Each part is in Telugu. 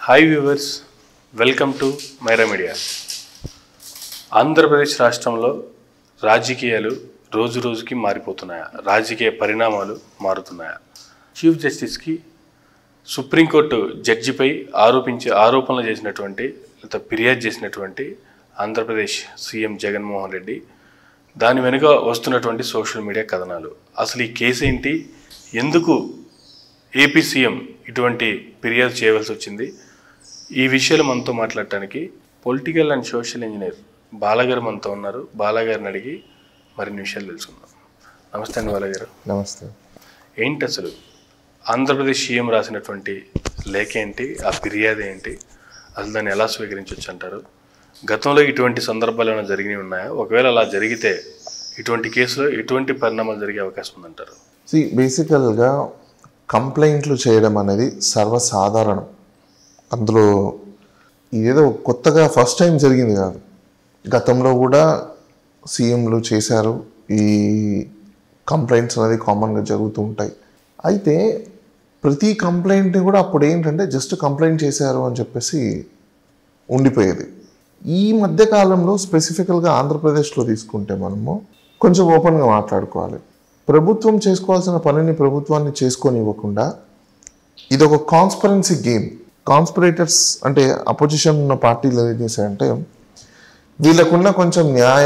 Hi viewers welcome to Myra media Andhra Pradesh రాష్ట్రంలో రాజకీయాలు రోజు రోజుకి మారిపోతున్నాయా రాజకీయ పరిణామాలు మారుతున్నాయా చీఫ్ జస్టిస్కి సుప్రీంకోర్టు జడ్జిపై ఆరోపించి ఆరోపణలు చేసినటువంటి లేదా ఫిర్యాదు చేసినటువంటి ఆంధ్రప్రదేశ్ సీఎం జగన్మోహన్ రెడ్డి దాని వెనుక వస్తున్నటువంటి సోషల్ మీడియా కథనాలు అసలు ఈ కేసు ఏంటి ఎందుకు ఏపీ సీఎం ఇటువంటి ఫిర్యాదు చేయవలసి వచ్చింది ఈ విషయాలు మనతో మాట్లాడటానికి పొలిటికల్ అండ్ సోషల్ ఇంజనీర్ బాలగారు మనతో ఉన్నారు బాలగారిని అడిగి మరిన్ని విషయాలు తెలుసుకుందాం నమస్తే అండి బాలగారు నమస్తే ఏంటి అసలు ఆంధ్రప్రదేశ్ సీఎం రాసినటువంటి లేఖ ఏంటి ఆ ఫిర్యాదు ఏంటి అసలు దాన్ని ఎలా స్వీకరించవచ్చు అంటారు గతంలో ఇటువంటి సందర్భాలు ఏమైనా జరిగినవి ఉన్నాయా ఒకవేళ అలా జరిగితే ఇటువంటి కేసులో ఎటువంటి పరిణామాలు జరిగే అవకాశం ఉందంటారు సి బేసికల్గా కంప్లైంట్లు చేయడం అనేది సర్వసాధారణం అందులో ఇదేదో కొత్తగా ఫస్ట్ టైం జరిగింది కాదు గతంలో కూడా సీఎంలు చేశారు ఈ కంప్లైంట్స్ అనేది కామన్గా జరుగుతూ ఉంటాయి అయితే ప్రతి కంప్లైంట్ని కూడా అప్పుడు ఏంటంటే జస్ట్ కంప్లైంట్ చేశారు అని చెప్పేసి ఉండిపోయేది ఈ మధ్య కాలంలో స్పెసిఫికల్గా ఆంధ్రప్రదేశ్లో తీసుకుంటే మనము కొంచెం ఓపెన్గా మాట్లాడుకోవాలి ప్రభుత్వం చేసుకోవాల్సిన పనిని ప్రభుత్వాన్ని చేసుకొని ఇవ్వకుండా ఇది ఒక కాన్స్పరెన్సీ గేమ్ కాన్స్పరేటర్స్ అంటే అపోజిషన్ ఉన్న పార్టీలు ఏం చేశాయంటే వీళ్ళకున్న కొంచెం న్యాయ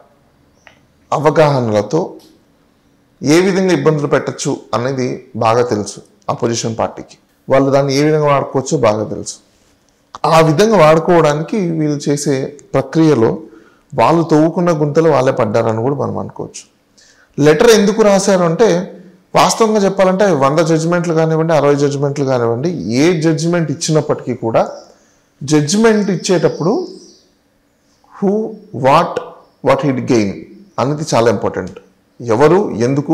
అవగాహనలతో ఏ విధంగా ఇబ్బందులు పెట్టచ్చు అనేది బాగా తెలుసు అపోజిషన్ పార్టీకి వాళ్ళు దాన్ని ఏ విధంగా వాడుకోవచ్చో బాగా తెలుసు ఆ విధంగా వాడుకోవడానికి వీళ్ళు చేసే ప్రక్రియలో వాళ్ళు తవ్వుకున్న గుంతలు వాళ్ళే పడ్డారని కూడా మనం అనుకోవచ్చు లెటర్ ఎందుకు రాశారు అంటే వాస్తవంగా చెప్పాలంటే వంద జడ్జిమెంట్లు కానివ్వండి అరవై జడ్జిమెంట్లు కానివ్వండి ఏ జడ్జిమెంట్ ఇచ్చినప్పటికీ కూడా జడ్జిమెంట్ ఇచ్చేటప్పుడు who what what hid gain అనేది చాలా ఇంపార్టెంట్ ఎవరు ఎందుకు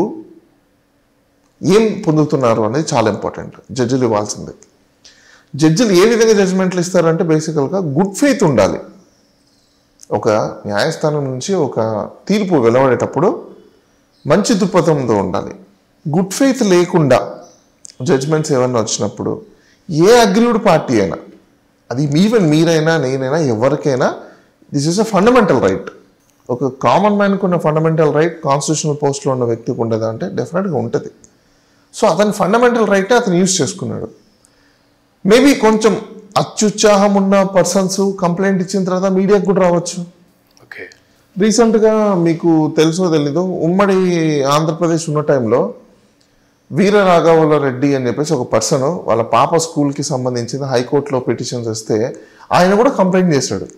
ఏం పొందుతున్నారు అనేది చాలా ఇంపార్టెంట్ జడ్జిలు ఇవ్వాల్సిందే జడ్జిలు ఏ విధంగా జడ్జిమెంట్లు ఇస్తారంటే బేసికల్గా గుడ్ ఫెయిత్ ఉండాలి ఒక న్యాయస్థానం నుంచి ఒక తీర్పు వెలువడేటప్పుడు మంచి దృక్పథంతో ఉండాలి గుడ్ ఫెయిత్ లేకుండా జడ్జ్మెంట్స్ ఏమన్నా వచ్చినప్పుడు ఏ అగ్రీడ్ పార్టీ అయినా అది ఈవెన్ మీరైనా నేనైనా ఎవరికైనా this is a fundamental right ఒక కామన్ మ్యాన్కి ఉన్న ఫండమెంటల్ రైట్ కాన్స్టిట్యూషనల్ పోస్ట్లో ఉన్న వ్యక్తికి ఉండదా అంటే డెఫినెట్గా ఉంటుంది సో అతని ఫండమెంటల్ రైటే అతను యూజ్ చేసుకున్నాడు మేబీ కొంచెం అత్యుత్సాహం ఉన్న పర్సన్స్ కంప్లైంట్ ఇచ్చిన తర్వాత మీడియాకు కూడా రావచ్చు ఓకే రీసెంట్గా మీకు తెలుసో తెలీదు ఉమ్మడి ఆంధ్రప్రదేశ్ ఉన్న టైంలో వీర రాఘవుల రెడ్డి అని చెప్పేసి ఒక పర్సన్ వాళ్ళ పాప స్కూల్కి సంబంధించిన హైకోర్టులో పిటిషన్స్ వస్తే ఆయన కూడా కంప్లైంట్ చేశాడు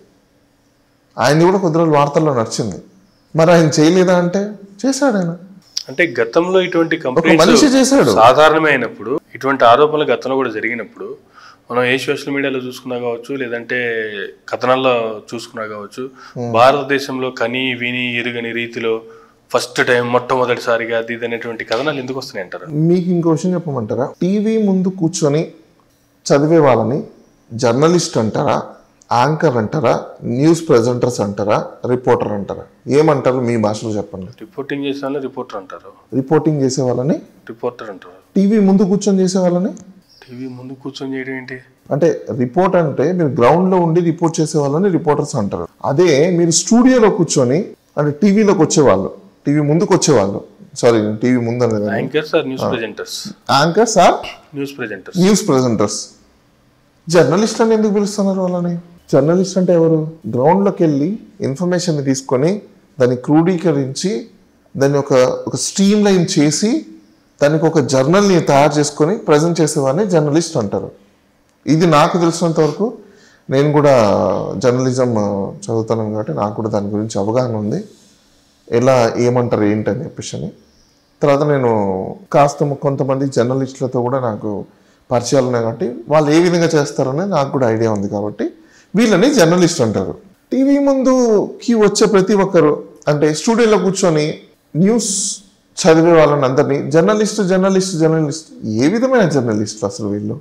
ఆయన్ని కూడా కొద్ది రోజులు వార్తల్లో నడిచింది మరి ఆయన చేయలేదా అంటే చేశాడు ఆయన అంటే గతంలో ఇటువంటి మనిషి కంప్లైంట్స్ చేశాడు. సాధారణమే అయినప్పుడు ఇటువంటి ఆరోపణలు గతంలో కూడా జరిగినప్పుడు మనం ఏ సోషల్ మీడియాలో చూసుకున్నా కావచ్చు లేదంటే కథనాల్లో చూసుకున్నా కావచ్చు భారతదేశంలో కని విని ఎరుగని రీతిలో ఫస్ట్ టైం మొట్టమొదటిసారిగా అది ఇది అనేటువంటి కథనాలు ఎందుకు వస్తున్నాయి అంటారు మీకు ఇంకో విషయం చెప్పమంటారా టీవీ ముందు కూర్చొని చదివే వాళ్ళని జర్నలిస్ట్ అంటారా యాంకర్ అంటారా న్యూస్ ప్రెజెంటర్స్ అంటారా రిపోర్టర్ అంటారా ఏమంటారు మీ భాషలో చెప్పండి రిపోర్టింగ్ చేసే వాళ్ళని రిపోర్టర్ అంటారు రిపోర్టింగ్ చేసే వాళ్ళని రిపోర్టర్ అంటారు టీవీ ముందు కూర్చొని చేసే వాళ్ళని టీవీ ముందు కూర్చొని చేయడం ఏంటి అంటే రిపోర్ట్ అంటే మీరు గ్రౌండ్లో ఉండి రిపోర్ట్ చేసే వాళ్ళని రిపోర్టర్స్ అంటారు అదే మీరు స్టూడియోలో కూర్చొని అంటే టీవీలోకి వచ్చేవాళ్ళు టీవీ ముందుకు వచ్చేవాళ్ళు సారీ టీవీ ముందు అనేది anchors are news presenters anchors are news presenters news presenters journalist అని ఎందుకు పిలుస్తున్నారు వాళ్ళని జర్నలిస్ట్ అంటే ఎవరు గ్రౌండ్లోకి వెళ్ళి ఇన్ఫర్మేషన్ తీసుకొని దాన్ని క్రోడీకరించి దాన్ని ఒక ఒక స్ట్రీమ్ లైన్ చేసి దానికి ఒక జర్నల్ని తయారు చేసుకొని ప్రజెంట్ చేసేవాడిని జర్నలిస్ట్ అంటారు ఇది నాకు తెలిసినంత వరకు నేను కూడా జర్నలిజం ఆ, చదువుతాను కాబట్టి నాకు కూడా దాని గురించి అవగాహన ఉంది ఎలా ఏమంటారు ఏంటని చెప్పేసి అని తర్వాత నేను కాస్త కొంతమంది జర్నలిస్టులతో కూడా నాకు పరిచయాలు ఉన్నాయి కాబట్టి వాళ్ళు ఏ విధంగా చేస్తారని నాకు కూడా ఐడియా ఉంది కాబట్టి వీళ్ళని జర్నలిస్ట్ అంటారు టీవీ ముందుకి వచ్చే ప్రతి ఒక్కరు అంటే స్టూడియోలో కూర్చొని న్యూస్ చదివే వాళ్ళని అందరినీ జర్నలిస్ట్ జర్నలిస్ట్ జర్నలిస్ట్ ఏ విధమైన జర్నలిస్టులు అసలు వీళ్ళు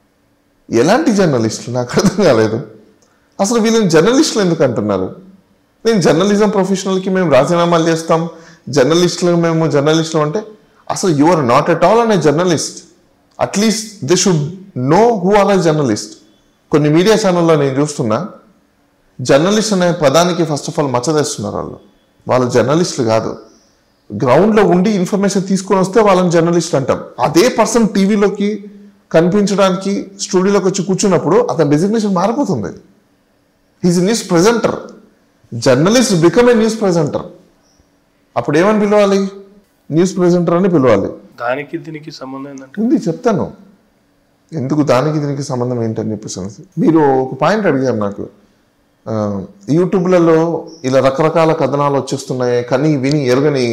ఎలాంటి జర్నలిస్టులు నాకు అర్థం కాలేదు అసలు వీళ్ళని జర్నలిస్టులు ఎందుకు అంటున్నారు నేను జర్నలిజం ప్రొఫెషనల్కి మేము రాజీనామాలు చేస్తాం జర్నలిస్టులు మేము జర్నలిస్టులు అంటే అసలు you are not at all an a journalist at least they should know who are a journalist కొన్ని మీడియా ఛానల్లో నేను చూస్తున్నా జర్నలిస్ట్ అనే పదానికి ఫస్ట్ ఆఫ్ ఆల్ మచ్చదేస్తున్నారు వాళ్ళు వాళ్ళు జర్నలిస్టులు కాదు గ్రౌండ్లో ఉండి ఇన్ఫర్మేషన్ తీసుకొని వస్తే వాళ్ళని జర్నలిస్ట్ అంటాం అదే పర్సన్ టీవీలోకి కనిపించడానికి స్టూడియోలోకి వచ్చి కూర్చున్నప్పుడు అతని డెసిగ్నేషన్ మారిపోతుంది is news presenter journalist become a news presenter అప్పుడు ఏమని పిలవాలి న్యూస్ ప్రెజెంటర్ అని పిలవాలి దానికి దీనికి సంబంధం ఏంటంటే ఉంది చెప్తాను ఎందుకు దానికి దీనికి సంబంధం ఏంటని చెప్పేసి అనేసి. మీరు ఒక పాయింట్ అడిగారు నాకు ఆ, యూట్యూబ్లలో ఇలా రకరకాల కథనాలు వచ్చేస్తున్నాయి కానీ విని ఎరగని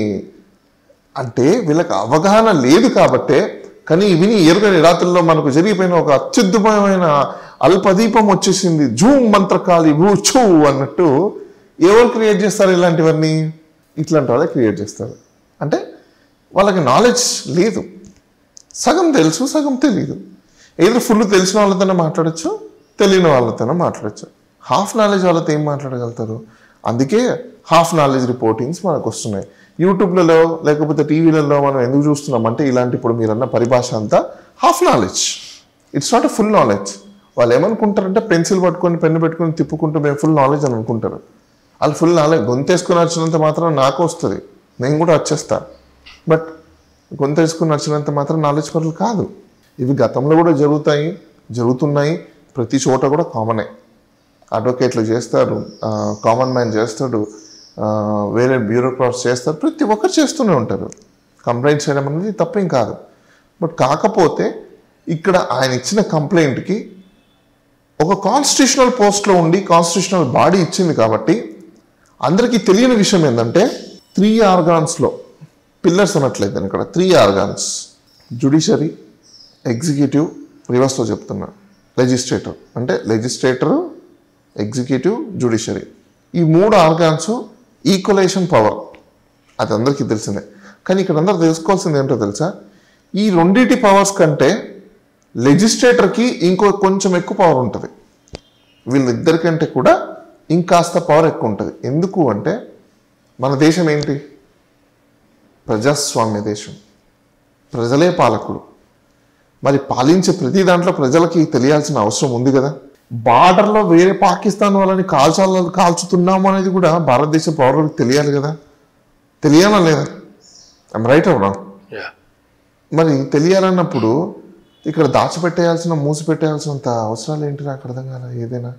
అంటే వీళ్ళకి అవగాహన లేదు కాబట్టే కానీ విని ఎరగని రాత్రుల్లో మనకు జరిగిపోయిన ఒక అత్యుద్భుతమైన అల్పదీపం వచ్చేసింది జూమ్ మంత్రకాళి భూ చూ అన్నట్టు ఎవరు క్రియేట్ చేస్తారు ఇలాంటివన్నీ ఇట్లాంటి వాళ్ళే క్రియేట్ చేస్తారు అంటే వాళ్ళకి నాలెడ్జ్ లేదు సగం తెలుసు సగం తెలియదు ఏదో ఫుల్ తెలిసిన వాళ్ళతోనే మాట్లాడచ్చు తెలియని వాళ్ళతోనే మాట్లాడచ్చు హాఫ్ నాలెడ్జ్ వాళ్ళతో ఏం మాట్లాడగలుగుతారు అందుకే హాఫ్ నాలెడ్జ్ రిపోర్టింగ్స్ మనకు వస్తున్నాయి యూట్యూబ్లలో లేకపోతే టీవీలలో మనం ఎందుకు చూస్తున్నాం అంటే ఇలాంటి ఇప్పుడు మీరన్న పరిభాష అంతా half knowledge it's not full knowledge వాళ్ళు ఏమనుకుంటారంటే పెన్సిల్ పట్టుకొని పెన్ను పెట్టుకొని తిప్పుకుంటూ మేము ఫుల్ నాలెడ్జ్ అని అనుకుంటారు వాళ్ళు ఫుల్ నాలెడ్జ్ గొంతేసుకొని వచ్చినంత మాత్రం నాకు వస్తుంది నేను కూడా వచ్చేస్తా బట్ గొంతేసుకుని వచ్చినంత మాత్రం నాలెడ్జ్ పరులు కాదు ఇవి గతంలో కూడా జరుగుతాయి జరుగుతున్నాయి ప్రతి చోట కూడా కామనే అడ్వకేట్లు చేస్తారు కామన్ మ్యాన్ చేస్తాడు ఆ, వేరే బ్యూరోక్రాట్స్ చేస్తారు ప్రతి ఒక్కరు చేస్తూనే ఉంటారు కంప్లైంట్ చేయడం అనేది తప్పేం కాదు బట్ కాకపోతే ఇక్కడ ఆయన ఇచ్చిన కంప్లైంట్కి ఒక కాన్స్టిట్యూషనల్ పోస్ట్లో ఉండి కాన్స్టిట్యూషనల్ బాడీ ఇచ్చింది కాబట్టి అందరికీ తెలియని విషయం ఏంటంటే త్రీ ఆర్గాన్స్లో పిల్లర్స్ అనట్లేదు నేను ఇక్కడ త్రీ ఆర్గాన్స్ జుడిషరీ ఎగ్జిక్యూటివ్ రివర్స్లో చెప్తున్నా లెజిస్ట్రేటర్ అంటే లెజిస్ట్రేటర్ ఎగ్జిక్యూటివ్ జుడిషరీ ఈ మూడు ఆర్గాన్స్ ఈక్వలైజేషన్ పవర్ అది అందరికీ తెలిసిందే కానీ ఇక్కడ అందరూ తెలుసుకోవాల్సింది ఏంటో తెలుసా ఈ రెండింటి పవర్స్ కంటే లెజిస్ట్రేటర్కి ఇంకో కొంచెం ఎక్కువ పవర్ ఉంటుంది వీళ్ళిద్దరికంటే కూడా ఇంకాస్త పవర్ ఎక్కువ ఉంటుంది ఎందుకు అంటే మన దేశం ఏంటి ప్రజాస్వామ్య దేశం ప్రజలే పాలకుడు మరి పాలించే ప్రతి దాంట్లో ప్రజలకి తెలియాల్సిన అవసరం ఉంది కదా బార్డర్లో వేరే పాకిస్తాన్ వాళ్ళని కాల్చాల కాల్చుతున్నాము అనేది కూడా భారతదేశ పౌరులకు తెలియాలి కదా తెలియాలా లేదా రైట్ అవునా యా మరి తెలియాలన్నప్పుడు ఇక్కడ దాచిపెట్టేయాల్సిన మూసిపెట్టేయాల్సినంత అవసరాలు ఏంటి నాకు అర్థం కాల ఏదైనా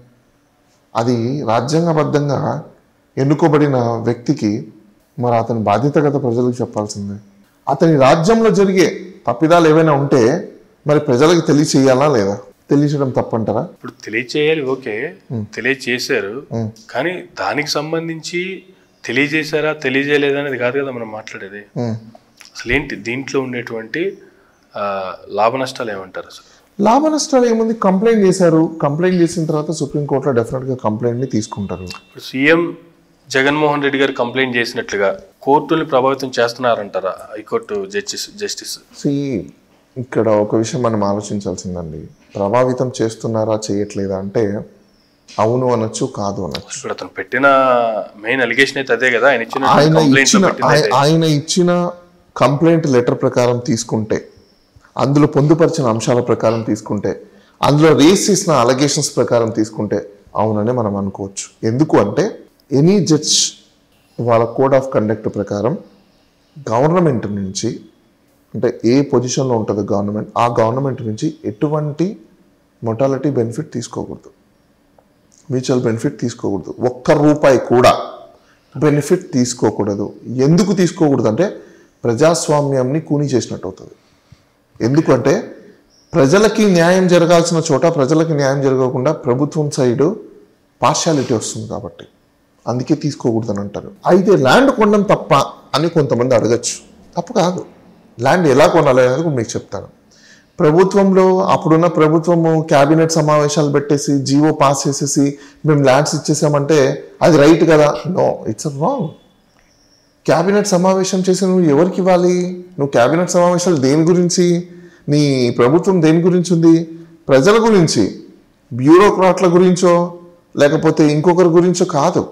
అది రాజ్యాంగబద్ధంగా ఎన్నుకోబడిన వ్యక్తికి మరి అతని బాధ్యత కదా ప్రజలకు చెప్పాల్సిందే అతని రాజ్యంలో జరిగే తప్పిదాలు ఏవైనా ఉంటే మరి ప్రజలకు తెలియచేయాలా లేదా తెలియచేయడం తప్పంటారా ఇప్పుడు తెలియచేయాలి ఓకే తెలియచేశారు కానీ దానికి సంబంధించి తెలియజేశారా తెలియజేయలేదా అనేది కాదు కదా మనం మాట్లాడేది ఉం. అసలు ఏంటి దీంట్లో ఉండేటువంటి ఆ, లాభ నష్టాలు ఏమంటారు అసలు లాభ నష్టాలు ఏముంది కంప్లైంట్ చేశారు కంప్లైంట్ చేసిన తర్వాత సుప్రీంకోర్టులో డెఫినెట్గా కంప్లైంట్ని తీసుకుంటారు ఇప్పుడు సీఎం జగన్మోహన్ రెడ్డి గారు కంప్లైంట్ చేసినట్లుగా కోర్టుల్ని ప్రభావితం చేస్తున్నారంటారా హైకోర్టు జడ్జిస్ జస్టిస్ సి ఇక్కడ ఒక విషయం మనం ఆలోచించాల్సిందండి ప్రభావితం చేస్తున్నారా చేయట్లేదా అంటే అవును అనొచ్చు కాదు అనొచ్చు ఇప్పుడు అతను పెట్టిన మెయిన్ అలిగేషన్ అయితే అదే కదా ఆయన ఇచ్చిన ఆయన కంప్లైంట్ లో ఇచ్చిన పెట్టింది ఆయ- ఆయన ఇచ్చిన కంప్లైంట్ లెటర్ ప్రకారం తీసుకుంటే అందులో పొందుపరిచిన అంశాల ప్రకారం తీసుకుంటే అందులో రేస్ చేసిన అలగేషన్స్ ప్రకారం తీసుకుంటే అవునని మనం అనుకోవచ్చు ఎందుకు అంటే ఎనీ జడ్జ్ వాళ్ళ కోడ్ ఆఫ్ కండక్ట్ ప్రకారం గవర్నమెంట్ నుంచి అంటే ఏ పొజిషన్లో ఉంటుందో గవర్నమెంట్ ఆ గవర్నమెంట్ నుంచి ఎటువంటి మొటాలిటీ బెనిఫిట్ తీసుకోకూడదు మ్యూచువల్ బెనిఫిట్ తీసుకోకూడదు ఒక్క రూపాయి కూడా బెనిఫిట్ తీసుకోకూడదు ఎందుకు తీసుకోకూడదు అంటే ప్రజాస్వామ్యంని కూని చేసినట్టు అవుతుంది ఎందుకంటే ప్రజలకి న్యాయం జరగాల్సిన చోట ప్రజలకి న్యాయం జరగకుండా ప్రభుత్వం సైడు పార్షాలిటీ వస్తుంది కాబట్టి అందుకే తీసుకోకూడదు అని అంటారు అయితే ల్యాండ్ కొనడం తప్ప అని కొంతమంది అడగచ్చు తప్పు కాదు ల్యాండ్ ఎలా కొనాలి అనేది కూడా మీకు చెప్తాను ప్రభుత్వంలో అప్పుడున్న ప్రభుత్వము క్యాబినెట్ సమావేశాలు పెట్టేసి జీవో పాస్ చేసేసి మేము ల్యాండ్స్ ఇచ్చేసామంటే అది రైట్ కదా నో ఇట్స్ రాంగ్ క్యాబినెట్ సమావేశం చేసి నువ్వు ఎవరికి ఇవ్వాలి నువ్వు క్యాబినెట్ సమావేశాలు దేని గురించి నీ ప్రభుత్వం దేని గురించి ఉంది ప్రజల గురించి బ్యూరోక్రాట్ల గురించో లేకపోతే ఇంకొకరి గురించో కాదు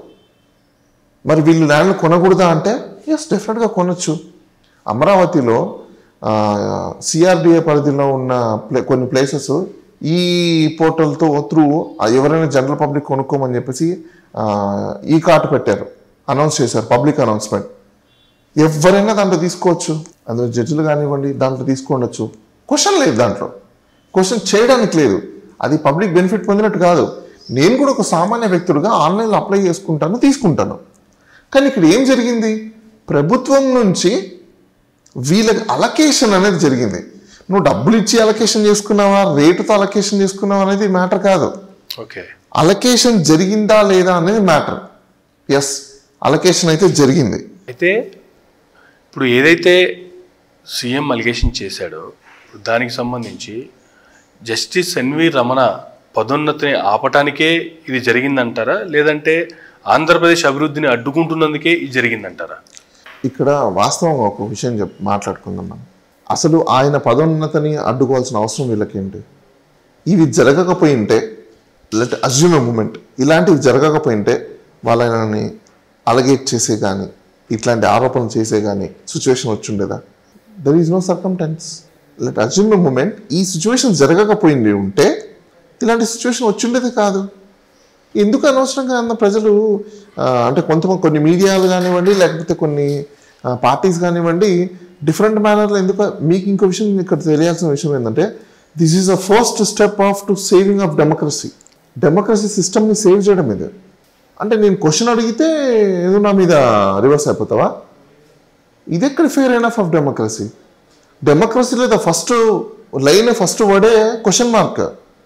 మరి వీళ్ళు ల్యాండ్లు కొనకూడదా అంటే ఎస్ డెఫినెట్గా కొనొచ్చు అమరావతిలో సిఆర్డిఏ పరిధిలో ఉన్న ప్లే కొన్ని ప్లేసెస్ ఈ పోర్టల్తో త్రూ ఎవరైనా జనరల్ పబ్లిక్ కొనుక్కోమని చెప్పేసి ఆ, ఈ కార్ట్ పెట్టారు అనౌన్స్ చేశారు పబ్లిక్ అనౌన్స్మెంట్ ఎవరైనా దాంట్లో తీసుకోవచ్చు అందులో జడ్జిలు కానివ్వండి దాంట్లో తీసుకోవచ్చు క్వశ్చన్ లేదు దాంట్లో క్వశ్చన్ చేయడానికి లేదు అది పబ్లిక్ బెనిఫిట్ పొందినట్టు కాదు నేను కూడా ఒక సామాన్య వ్యక్తుడుగా ఆన్లైన్లో అప్లై చేసుకుంటాను తీసుకుంటాను కానీ ఇక్కడ ఏం జరిగింది ప్రభుత్వం నుంచి వీళ్ళకి అలకేషన్ అనేది జరిగింది నువ్వు డబ్బులు ఇచ్చి అలకేషన్ చేసుకున్నావా రేటుతో అలకేషన్ చేసుకున్నావా అనేది మ్యాటర్ కాదు ఓకే అలకేషన్ జరిగిందా లేదా అనేది మ్యాటర్ ఎస్ అలకేషన్ అయితే జరిగింది అయితే ఇప్పుడు ఏదైతే సీఎం అలిగేషన్ చేశాడో దానికి సంబంధించి జస్టిస్ ఎన్వి రమణ పదోన్నతిని ఆపటానికే ఇది జరిగిందంటారా లేదంటే ఆంధ్రప్రదేశ్ అభివృద్ధిని అడ్డుకుంటున్నందుకే ఇది జరిగిందంటారా ఇక్కడ వాస్తవంగా ఒక విషయం చెప్ మాట్లాడుకుందాం మనం అసలు ఆయన పదోన్నతిని అడ్డుకోవాల్సిన అవసరం వీళ్ళకేంటి ఇవి జరగకపోయింటే లెట్ అజ్యూమ్ మూమెంట్ ఇలాంటివి జరగకపోయింటే వాళ్ళని అలగేట్ చేసే కానీ ఇట్లాంటి ఆరోపణలు చేసే కానీ సిచ్యువేషన్ వచ్చిండేదా there is no circumstance let assume moment ఈ సిచ్యువేషన్ జరగకపోయింది ఉంటే ఇలాంటి సిచ్యువేషన్ వచ్చిండేది కాదు ఎందుకు అనవసరంగా అన్న ప్రజలు ఆ, అంటే కొంతమంది కొన్ని మీడియాలు కానివ్వండి లేకపోతే కొన్ని పార్టీస్ కానివ్వండి డిఫరెంట్ మేనర్లో ఎందుకు మీకు ఇంకో విషయం ఇక్కడ తెలియాల్సిన విషయం ఏంటంటే this is a first step of to saving of democracy democracy సిస్టమ్ని సేవ్ చేయడం ఇది అంటే నేను క్వశ్చన్ అడిగితే ఏదో నా మీద రివర్స్ అయిపోతావా ఇది ఎక్కడ ఫేర్ ఎనఫ్ ఆఫ్ డెమోక్రసీ డెమోక్రసీలో ద ఫస్ట్ లైన్ ఫస్ట్ వర్డే క్వశ్చన్ మార్క్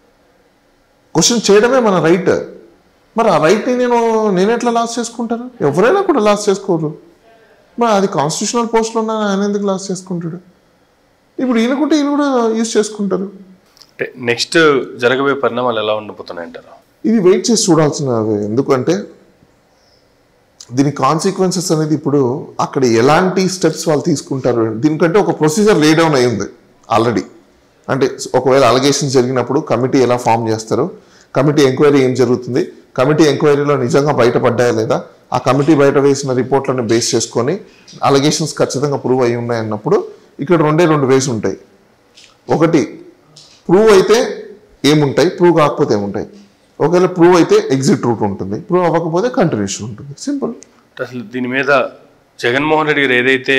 క్వశ్చన్ చేయడమే మన రైట్ మరి ఆ రైట్ని నేను నేను ఎట్లా లాస్ చేసుకుంటాను ఎవరైనా కూడా లాస్ చేసుకోరు మరి అది కాన్స్టిట్యూషనల్ పోస్ట్లో ఉన్న ఆయన ఎందుకు లాస్ చేసుకుంటాడు ఇప్పుడు ఈయనకుంటే ఈయన కూడా యూజ్ చేసుకుంటారు అంటే నెక్స్ట్ జరగబోయే పరిణామాలు ఎలా ఉండబోతున్నాయి అంటారా ఇది వెయిట్ చేసి చూడాల్సినవి ఎందుకంటే దీని కాన్సిక్వెన్సెస్ అనేది ఇప్పుడు అక్కడ ఎలాంటి స్టెప్స్ వాళ్ళు తీసుకుంటారు దీనికంటే ఒక ప్రొసీజర్ లే డౌన్ అయింది ఆల్రెడీ అంటే ఒకవేళ అలిగేషన్ జరిగినప్పుడు కమిటీ ఎలా ఫామ్ చేస్తారు కమిటీ ఎంక్వైరీ ఏం జరుగుతుంది కమిటీ ఎంక్వైరీలో నిజంగా బయటపడ్డాయా లేదా ఆ కమిటీ బయట వేసిన రిపోర్ట్లను బేస్ చేసుకొని అలిగేషన్స్ ఖచ్చితంగా ప్రూవ్ అయి ఉన్నాయన్నప్పుడు ఇక్కడ రెండే రెండు వేస్ ఉంటాయి ఒకటి ప్రూవ్ అయితే ఏముంటాయి ప్రూవ్ కాకపోతే ఏముంటాయి ఒకవేళ ప్రూవ్ అయితే ఎగ్జిట్ రూట్ ఉంటుంది ప్రూవ్ అవ్వకపోతే కంటిన్యూషన్ ఉంటుంది సింపుల్ అంటే అసలు దీని మీద జగన్మోహన్ రెడ్డి గారు ఏదైతే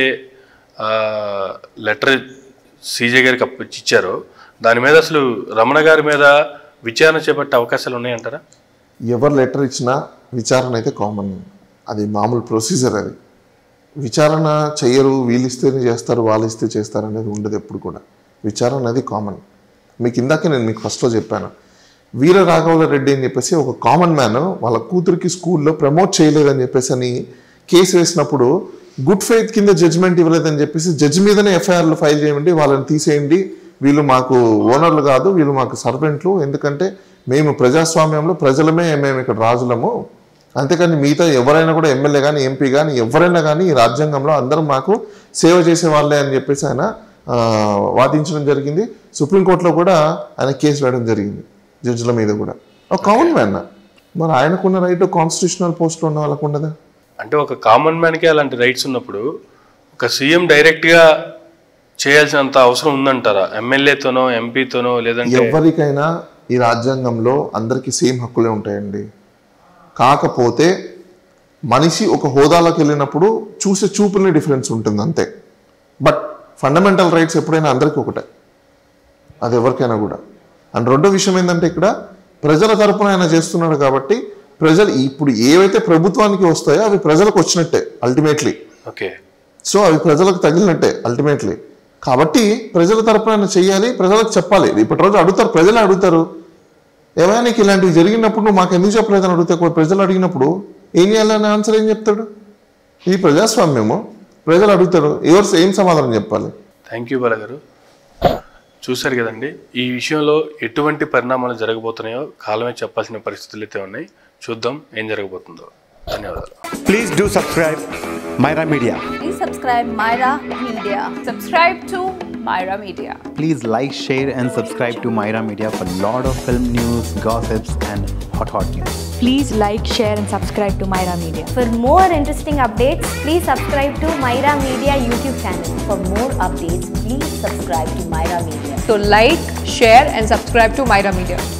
లెటర్ సీజే గారికి అప్ప- ఇచ్చారో దాని మీద అసలు రమణ గారి మీద విచారణ చేపట్టే అవకాశాలు ఉన్నాయంటారా ఎవరు లెటర్ ఇచ్చినా విచారణ అయితే కామన్ అది మామూలు ప్రొసీజర్ అది విచారణ చెయ్యరు వీళ్ళు ఇస్తేనే చేస్తారు వాళ్ళు ఇస్తే చేస్తారు అనేది ఉండదు ఎప్పుడు కూడా విచారణ అనేది కామన్ మీకు ఇందాకే నేను మీకు ఫస్ట్లో చెప్పాను వీర రాఘవుల రెడ్డి అని చెప్పేసి ఒక కామన్ మ్యాన్ వాళ్ళ కూతురికి స్కూల్లో ప్రమోట్ చేయలేదని చెప్పేసి అని కేసు వేసినప్పుడు గుడ్ ఫెయిత్ కింద జడ్జ్మెంట్ ఇవ్వలేదని చెప్పేసి జడ్జి మీదనే ఎఫ్ఐఆర్లు ఫైల్ చేయండి వాళ్ళని తీసేయండి వీళ్ళు మాకు ఓనర్లు కాదు వీళ్ళు మాకు సర్వెంట్లు ఎందుకంటే మేము ప్రజాస్వామ్యంలో ప్రజలమే మేము ఇక్కడ రాజులము అంతేకాని మిగతా ఎవరైనా కూడా ఎమ్మెల్యే కానీ ఎంపీ కానీ ఎవరైనా కానీ ఈ రాజ్యాంగంలో అందరూ మాకు సేవ చేసే వాళ్ళే అని చెప్పేసి ఆయన ఆ, వాదించడం జరిగింది సుప్రీంకోర్టులో కూడా ఆయన కేసు వేయడం జరిగింది జడ్జిల మీద కూడా ఒక కామన్ మ్యాన్ మరి ఆయనకున్న రైట్ కాన్స్టిట్యూషనల్ పోస్ట్లో ఉన్న వాళ్ళకు ఉండదా అంటే ఒక కామన్ మ్యాన్కే అలాంటి రైట్స్ ఉన్నప్పుడు ఒక సీఎం డైరెక్ట్గా చేయాల్సినంత అవసరం ఉందంటారా ఎమ్మెల్యేతోనో ఎంపీతోనో లేదంటే ఎవరికైనా ఈ రాజ్యాంగంలో అందరికీ సేమ్ హక్కులే ఉంటాయండి కాకపోతే మనిషి ఒక హోదాలోకి వెళ్ళినప్పుడు చూసే చూపులనే డిఫరెన్స్ ఉంటుంది అంతే బట్ ఫండమెంటల్ రైట్స్ ఎప్పుడైనా అందరికీ ఒకటే అది ఎవరికైనా కూడా అండ్ రెండో విషయం ఏంటంటే ఇక్కడ ప్రజల తరపున ఆయన చేస్తున్నాడు కాబట్టి ప్రజలు ఇప్పుడు ఏవైతే ప్రభుత్వానికి వస్తాయో అవి ప్రజలకు వచ్చినట్టే అల్టిమేట్లీ ఓకే సో అవి ప్రజలకు తగిలినట్టే అల్టిమేట్లీ కాబట్టి ప్రజల తరపున ఆయన చెయ్యాలి ప్రజలకు చెప్పాలి ఇప్పటి రోజు అడుగుతారు ప్రజలు అడుగుతారు ఏమైనా నీకు ఇలాంటివి జరిగినప్పుడు నువ్వు మాకు ఎందుకు చెప్పలేదని అడిగితే ఒక ప్రజలు అడిగినప్పుడు ఏం చేయాలని ఆన్సర్ ఏం చెప్తాడు ఇది ప్రజాస్వామ్యము ప్రజలు అడుగుతారు ఎవరు ఏం సమాధానం చెప్పాలి థ్యాంక్ యూ బాల గారు చూశారు కదండి ఈ విషయంలో ఎటువంటి పరిణామాలు జరగబోతున్నాయో కాలమే చెప్పాల్సిన పరిస్థితులు అయితే ఉన్నాయి చూద్దాం ఏం జరగబోతుందో ధన్యవాదాలు Please do subscribe Myra Media. Please subscribe Myra Media. Subscribe to Myra Media. Please like, share, and subscribe to Myra Media for lot of film news, gossips, and hot hot news. Please like, share, and subscribe to Myra Media. For more interesting updates, please subscribe to Myra Media YouTube channel. For more updates, please subscribe subscribe to Myra Media. So like, share and subscribe to Myra Media.